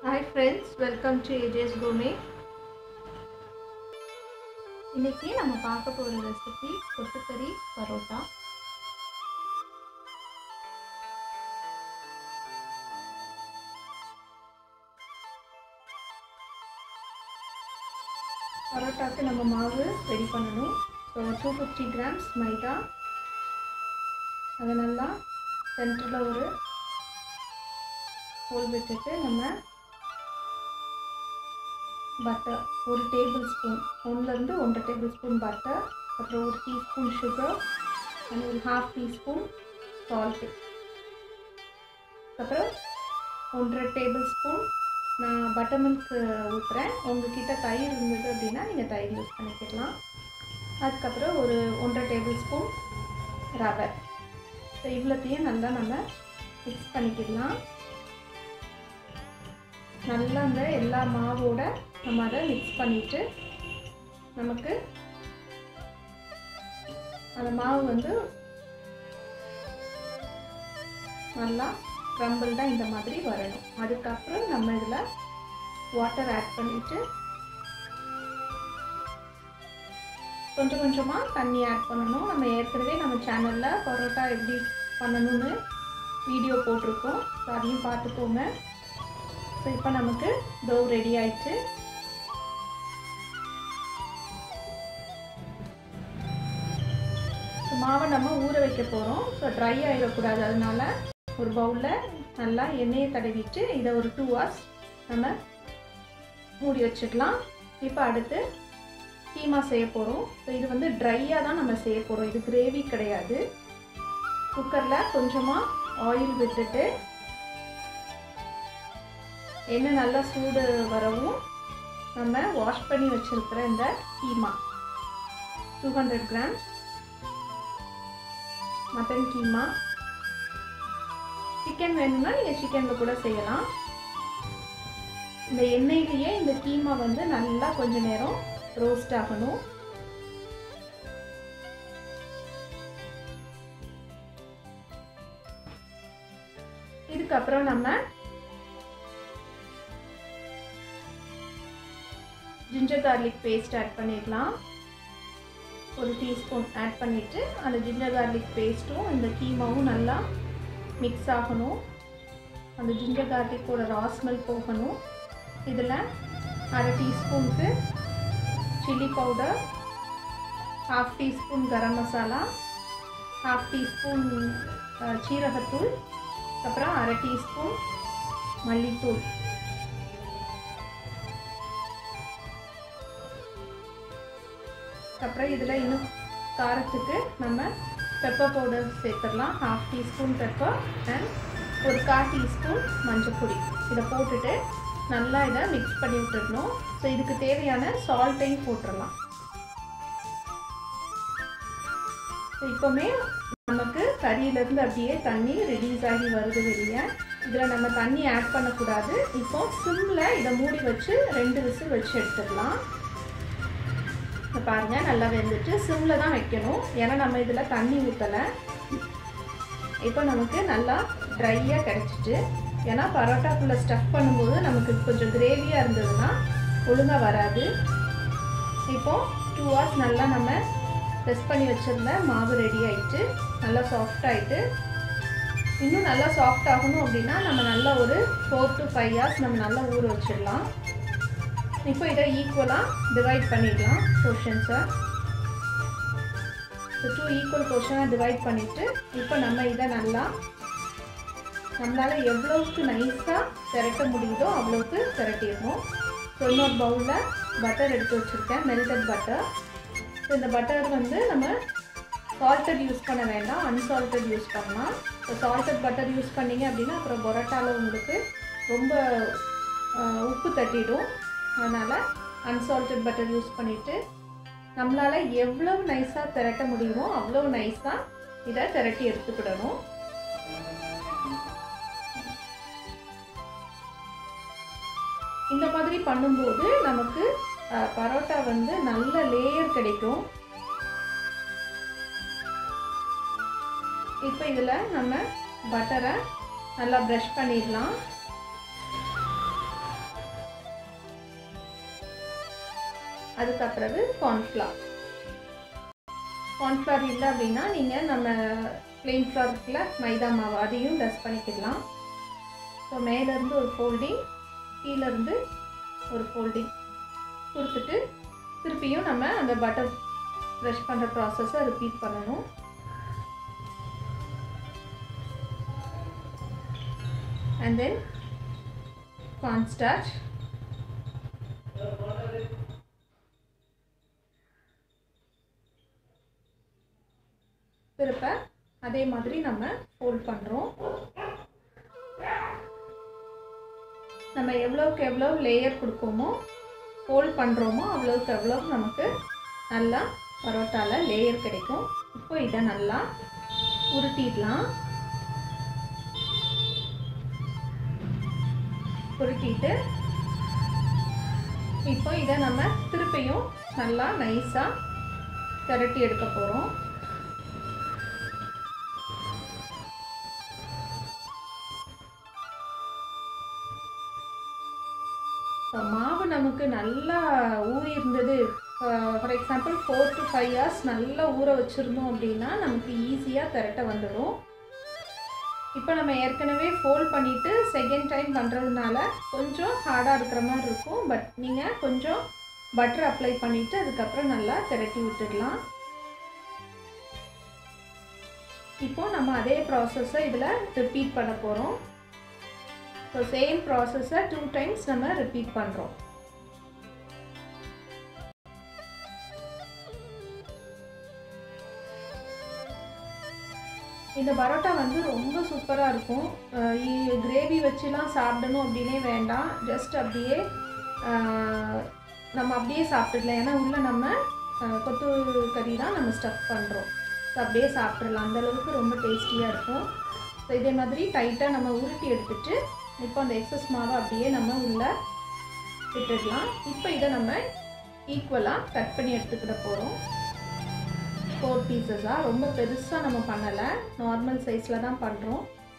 hi friends welcome to AJ's கோமே இன்னைக்கு நம்ம பார்க்க போகிற ரெசிபி கொத்துக்கறி பரோட்டா பரோட்டாக்கு நம்ம மாவு ரெடி பண்ணணும் ஸோ டூ ஃபிஃப்டி கிராம்ஸ் மைதா அதை நல்லா சென்டரில் ஒரு ஹோல் விட்டுட்டு நம்ம பட்டர் ஒரு டேபிள் ஸ்பூன் ஒன்றுலேருந்து ஒன்றரை டேபிள் ஸ்பூன் பட்டர் அப்புறம் ஒரு டீஸ்பூன் சுகர் அண்ட் ஒரு ஹாஃப் டீஸ்பூன் சால்ட்டு அப்புறம் ஒன்றரை டேபிள் ஸ்பூன் நான் பட்டர் மில்க் ஊற்றுறேன் உங்ககிட்ட தயிர் இருந்தது அப்படின்னா நீங்கள் தயிர் யூஸ் பண்ணிக்கலாம் அதுக்கப்புறம் ஒரு ஒன்றரை டேபிள் ஸ்பூன் ரவை ஸோ இவ்வளோத்தையும் நல்லா நம்ம மிக்ஸ் பண்ணிக்கலாம் நல்லா அந்த எல்லா மாவோட நம்ம அதை மிக்ஸ் பண்ணிவிட்டு நமக்கு அந்த மாவு வந்து நல்லா க்ரம்பிள்டாக இந்த மாதிரி வரணும் அதுக்கப்புறம் நம்ம இதில் வாட்டர் ஆட் பண்ணிவிட்டு கொஞ்சம் கொஞ்சமாக தண்ணி ஆட் பண்ணணும் நம்ம ஏற்கனவே நம்ம சேனலில் பரோட்டா எப்படி பண்ணணும்னு வீடியோ போட்டிருக்கோம் ஸோ அதையும் பார்த்துக்கோங்க ஸோ இப்போ நமக்கு டோ ரெடி ஆயிடுச்சு மாவை நம்ம ஊற வைக்க போகிறோம் ஸோ ட்ரை ஆகிடக்கூடாது அதனால ஒரு பவுலில் நல்லா எண்ணெயை தடவிட்டு இதை ஒரு டூ ஹவர்ஸ் நம்ம மூடி வச்சுக்கலாம் இப்போ அடுத்து கீமா செய்ய போகிறோம் ஸோ இது வந்து ட்ரையாக தான் நம்ம செய்ய போகிறோம் இது கிரேவி கிடையாது குக்கரில் கொஞ்சமாக ஆயில் விட்டுட்டு எண்ணெய் நல்லா சூடு வரவும் நம்ம வாஷ் பண்ணி வச்சுருக்கிற இந்த keema two hundred grams mutton keema chicken வேணும்னா நீங்கள் சிக்கனில் கூட செய்யலாம் இந்த எண்ணெயிலேயே இந்த கீமா வந்து நல்லா கொஞ்ச நேரம் ரோஸ்ட் ஆகணும் இதுக்கப்புறம் நம்ம ஜிஞ்சர் கார்லிக் பேஸ்ட் ஆட் பண்ணிடலாம் ஒரு டீஸ்பூன் ஆட் பண்ணிவிட்டு அந்த ஜிஞ்சர் கார்லிக் பேஸ்ட்டும் இந்த கீமாவும் நல்லா மிக்ஸ் ஆகணும் அந்த ஜிஞ்சர் கார்லிக்கோட ராஸ்மெல் போகணும் இதில் அரை டீஸ்பூனுக்கு chilli powder half teaspoon garam masala half teaspoon சீரகத்தூள் அப்புறம் அரை டீஸ்பூன் மல்லித்தூள் அப்புறம் இதில் இன்னும் காரத்துக்கு நம்ம பெப்பர் பவுடர் சேர்த்துடலாம் ஹாஃப் டீஸ்பூன் பெப்பர் அண்ட் ஒரு கால் டீஸ்பூன் மஞ்சள் பொடி இதை போட்டுட்டு நல்லா இதை மிக்ஸ் பண்ணி விட்டுடணும் ஸோ இதுக்கு தேவையான சால்ட்டையும் போட்டுடலாம் இப்போவுமே நமக்கு கறியிலேருந்து அப்படியே தண்ணி ரிலீஸ் ஆகி வருது வெளியே இதில் நம்ம தண்ணி ஆட் பண்ணக்கூடாது இப்போ சிம்மில் இதை மூடி வச்சு ரெண்டு விசில் வச்சு எடுத்துடலாம் பாருங்கள் நல்லா வெந்துட்டு சிம்மில் தான் வைக்கணும் ஏன்னா நம்ம இதில் தண்ணி ஊற்றலை இப்போ நமக்கு நல்லா ட்ரையாக கிடச்சிட்டு ஏன்னா பரோட்டாக்குள்ளே ஸ்டஃப் பண்ணும்போது நமக்கு கொஞ்சம் கிரேவியாக இருந்ததுன்னா ஒழுங்காக வராது இப்போது டூ ஹவர்ஸ் நல்லா நம்ம ப்ரெஸ் பண்ணி வச்சிருந்த மாவு ரெடி ஆகிட்டு நல்லா சாஃப்ட் ஆகிட்டு இன்னும் நல்லா சாஃப்ட் ஆகணும் அப்படின்னா நம்ம நல்லா ஒரு ஃபோர் டு ஃபைவ் ஹவர்ஸ் நம்ம நல்லா ஊற வச்சிடலாம் இப்போ இதை ஈக்குவலாக டிவைட் பண்ணிடலாம் போர்ஷன்ஸை ஸோ டூ ஈக்குவல் போர்ஷனாக டிவைட் பண்ணிவிட்டு இப்போ நம்ம இதை நல்லா நம்மளால் எவ்வளோவுக்கு நைஸாக திரட்ட முடியுதோ அவ்வளோவுக்கு திரட்டிடணும் ஸோ இன்னொரு பவுலில் பட்டர் எடுத்து வச்சுருக்கேன் மெல்டட் பட்டர் ஸோ இந்த பட்டர் வந்து நம்ம சால்ட்டட் யூஸ் பண்ண வேண்டாம் அன்சால்ட்டட் யூஸ் பண்ணலாம் ஸோ சால்ட்டட் பட்டர் யூஸ் பண்ணிங்க அப்படின்னா அப்புறம் பொரோட்டாவில் உங்களுக்கு ரொம்ப உப்பு தட்டிடும் அதனால் அன்சால்ட்டட் பட்டர் யூஸ் பண்ணிவிட்டு நம்மளால் எவ்வளோ நைஸாக திரட்ட முடியுமோ அவ்வளோ நைஸாக இதை திரட்டி எடுத்துக்கிடணும் இந்த மாதிரி பண்ணும்போது நமக்கு பரோட்டா வந்து நல்ல லேயர் கிடைக்கும் இப்போ இதில் நம்ம பட்டரை நல்லா ப்ரஷ் பண்ணிடலாம் அதுக்கப்புறவு கார்ன்ஃப்ளவர் கார்ன்ஃப்ளவர் இல்லை அப்படின்னா நீங்கள் நம்ம பிளெயின் ஃப்ளவர் இருக்குல்ல மைதா மாவு அதையும் டஸ்ட் பண்ணிக்கலாம் ஸோ மேலேருந்து ஒரு ஃபோல்டிங் கீழேருந்து ஒரு ஃபோல்டிங் கொடுத்துட்டு திருப்பியும் நம்ம அந்த பட்டர் ப்ரெஷ் பண்ணுற ப்ராசஸை ரிப்பீட் பண்ணணும் and then cornstarch திருப்ப அதே மாதிரி நம்ம ஃபோல்ட் பண்ணுறோம் நம்ம எவ்வளோக்கு எவ்வளோ லேயர் கொடுப்போமோ ஃபோல்ட் பண்ணுறோமோ அவ்வளோக்கு எவ்வளோ நமக்கு நல்லா பரோட்டாவில் லேயர் கிடைக்கும் இப்போ இதை நல்லா உருட்டிடலாம் உருட்டிட்டு இப்போ இதை நம்ம திருப்பியும் நல்லா நைஸாக திரட்டி எடுக்க போகிறோம் மாவு நமக்கு நல்லா ஊறி இருந்தது for example four to five hours நல்லா ஊற வச்சுருந்தோம் அப்படின்னா நமக்கு ஈஸியாக திரட்ட வந்துடும் இப்போ நம்ம ஏற்கனவே ஃபோல்ட் பண்ணிவிட்டு செகண்ட் டைம் பண்ணுறதுனால கொஞ்சம் ஹார்டாக இருக்கிற மாதிரி இருக்கும் பட் நீங்கள் கொஞ்சம் பட்டர் அப்ளை பண்ணிவிட்டு அதுக்கப்புறம் நல்லா திரட்டி விட்டுடலாம் இப்போ நம்ம அதே ப்ராசஸை இதில் ரிப்பீட் பண்ண போகிறோம் ஸோ சேம் ப்ராசஸை டூ டைம்ஸ் நம்ம ரிப்பீட் பண்ணுறோம் இந்த பரோட்டா வந்து ரொம்ப சூப்பராக இருக்கும் கிரேவி வச்சுலாம் சாப்பிடணும் அப்படின்னே வேண்டாம் ஜஸ்ட் அப்படியே நம்ம அப்படியே சாப்பிட்டுடலாம் ஏன்னா உள்ளே நம்ம கொத்து கறி தான் நம்ம ஸ்டஃப் பண்ணுறோம் ஸோ அப்படியே சாப்பிட்றலாம் அந்தளவுக்கு ரொம்ப டேஸ்டியாக இருக்கும் ஸோ இதே மாதிரி டைட்டாக நம்ம உருட்டி எடுத்துட்டு இப்போ அந்த எக்ஸஸ் மாவை அப்படியே நம்ம உள்ளே விட்டுடலாம் இப்போ இதை நம்ம ஈக்குவலாக கட் பண்ணி எடுத்துக்கிட போகிறோம் ஃபோர் பீசஸாக ரொம்ப பெருசாக நம்ம பண்ணலை நார்மல் சைஸில் தான் பண்ணுறோம்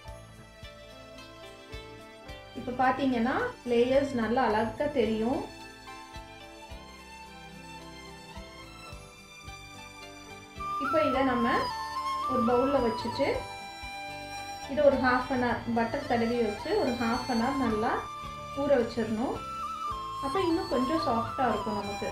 இப்போ பார்த்தீங்கன்னா லேயர்ஸ் நல்லா அழகாக தெரியும் இப்போ இதை நம்ம ஒரு பவுலில் வச்சுட்டு இது ஒரு ஹாஃப் அன் ஹவர் பட்டர் தடவி வச்சு ஒரு ஹாஃப் அன் ஹவர் நல்லா ஊற வச்சிடணும் அப்போ இன்னும் கொஞ்சம் சாஃப்டாக இருக்கும் நமக்கு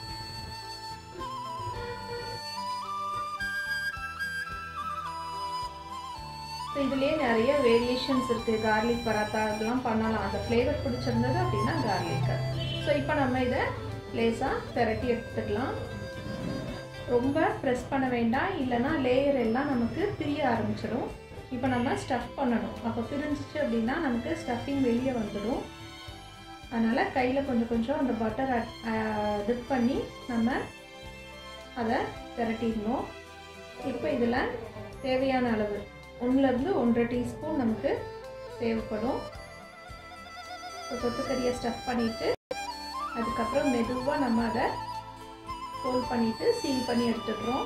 ஸோ இதுலேயே நிறைய வேரியேஷன்ஸ் இருக்குது கார்லிக் பராத்தா இதெல்லாம் பண்ணலாம் அந்த ஃப்ளேவர் பிடிச்சிருந்தது அப்படின்னா கார்லிக்கு ஸோ இப்போ நம்ம இதை லேஸாக திரட்டி எடுத்துக்கலாம் ரொம்ப ப்ரெஸ் பண்ண வேண்டாம் இல்லைன்னா லேயர் எல்லாம் நமக்கு பிரிய ஆரம்பிச்சிடும் இப்போ நம்ம ஸ்டஃப் பண்ணணும் அப்போ பிரிஞ்சிச்சு அப்படின்னா நமக்கு ஸ்டஃபிங் வெளியே வந்துடும் அதனால் கையில் கொஞ்சம் கொஞ்சம் அந்த பட்டர் டிப் பண்ணி நம்ம அதை திரட்டிடணும் இப்போ இதில் தேவையான அளவு ஒன்றுலேருந்து ஒன்றரை டீஸ்பூன் நமக்கு தேவைப்படும் இப்போ கொத்துக்கறியை ஸ்டஃப் பண்ணிவிட்டு அதுக்கப்புறம் மெதுவாக நம்ம அதை ஃபோல்ட் பண்ணிவிட்டு சீல் பண்ணி எடுத்துடுறோம்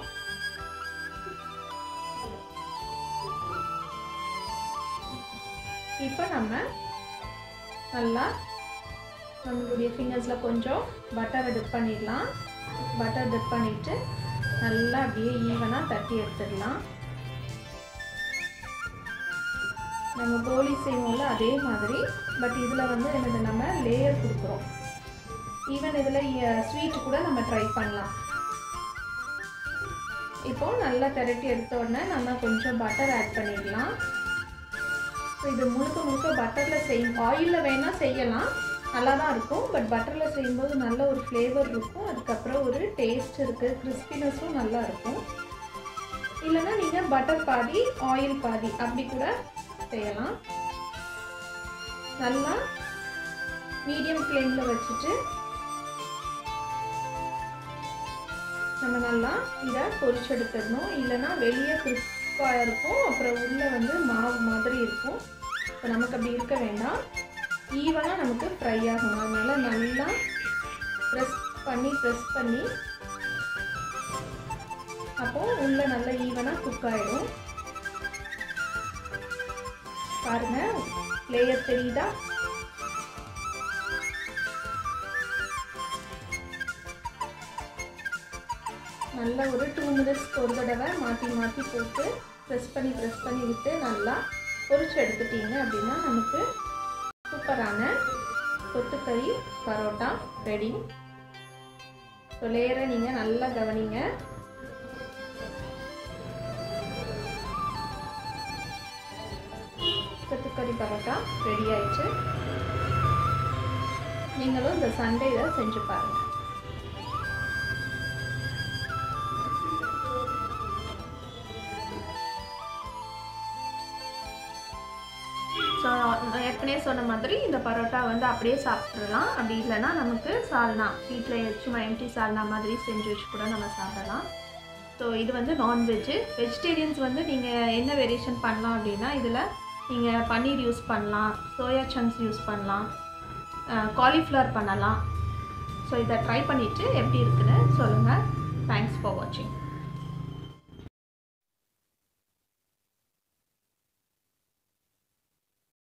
இப்போ நம்ம நல்லா நம்மளுடைய ஃபிங்கர்ஸில் கொஞ்சம் பட்டரை டிப் பண்ணிடலாம் பட்டர் டிப் பண்ணிவிட்டு நல்லா அப்படியே ஈவனாக தட்டி எடுத்துடலாம் நம்ம போலி செய்வோம்ல அதே மாதிரி பட் இதில் வந்து என்னது நம்ம லேயர் கொடுக்குறோம் ஈவன் இதில் ஸ்வீட் கூட நம்ம ட்ரை பண்ணலாம் இப்போ நல்லா திரட்டி எடுத்த உடனே நம்ம கொஞ்சம் பட்டர் ஆட் பண்ணிடலாம் ஸோ இது முழுக்க முழுக்க பட்டரில் செய்யும் ஆயிலில் வேணால் செய்யலாம் நல்லா தான் இருக்கும் பட் பட்டரில் செய்யும்போது நல்ல ஒரு ஃப்ளேவர் இருக்கும் அதுக்கப்புறம் ஒரு டேஸ்ட் இருக்குது கிறிஸ்பினஸும் நல்லா இருக்கும் இல்லைன்னா நீங்கள் பட்டர் பாதி ஆயில் பாதி அப்படி கூட செய்யலாம் நல்லா மீடியம் ஃப்ளேமில் வச்சுட்டு நம்ம நல்லா இதை பொரிச்செடுத்துடணும் இல்லைன்னா வெளியே கிறிஸ்பாக இருக்கும் அப்புறம் உள்ளே வந்து மாவு மாதிரி இருக்கும் இப்போ நமக்கு அப்படி இருக்க வேண்டாம் ஈவனாக நமக்கு ஃப்ரை ஆகணும் அதனால் நல்லா ப்ரெஸ் பண்ணி ப்ரெஸ் பண்ணி அப்போது உள்ளே நல்லா ஈவனாக குக் ஆகிடும் பாருங்க லேயர் தெரியுதா நல்ல ஒரு டூ மினிட்ஸ்க்கு ஒரு தடவை மாற்றி மாற்றி போட்டு ப்ரெஸ் பண்ணி ப்ரெஸ் பண்ணி விட்டு நல்லா பொரிச்சு எடுத்துட்டீங்க அப்படின்னா நமக்கு சூப்பரான கொத்துக்கறி பரோட்டா ரெடி ஸோ லேயரை நீங்கள் நல்லா கவனிங்க கொத்துக்கறி பரோட்டா ரெடி ஆயிடுச்சு நீங்களும் இந்த சண்டே இதை செஞ்சு பாருங்கள் ஸோ நான் ஏற்கனவே சொன்ன மாதிரி இந்த பரோட்டா வந்து அப்படியே சாப்பிட்றலாம் அப்படி இல்லைன்னா நமக்கு சால்னா வீட்டில் சும்மா எம்டி சால்னா மாதிரி செஞ்சு வச்சு கூட நம்ம சாப்பிடலாம் ஸோ இது வந்து நான்வெஜ்ஜு வெஜிடேரியன்ஸ் வந்து நீங்கள் என்ன வேரியேஷன் பண்ணலாம் அப்படின்னா இதில் நீங்கள் பன்னீர் யூஸ் பண்ணலாம் சோயா சங்க்ஸ் யூஸ் பண்ணலாம் காலிஃப்ளவர் பண்ணலாம் ஸோ இதை ட்ரை பண்ணிவிட்டு எப்படி இருக்குன்னு சொல்லுங்கள் தேங்க்ஸ் ஃபார் வாட்சிங்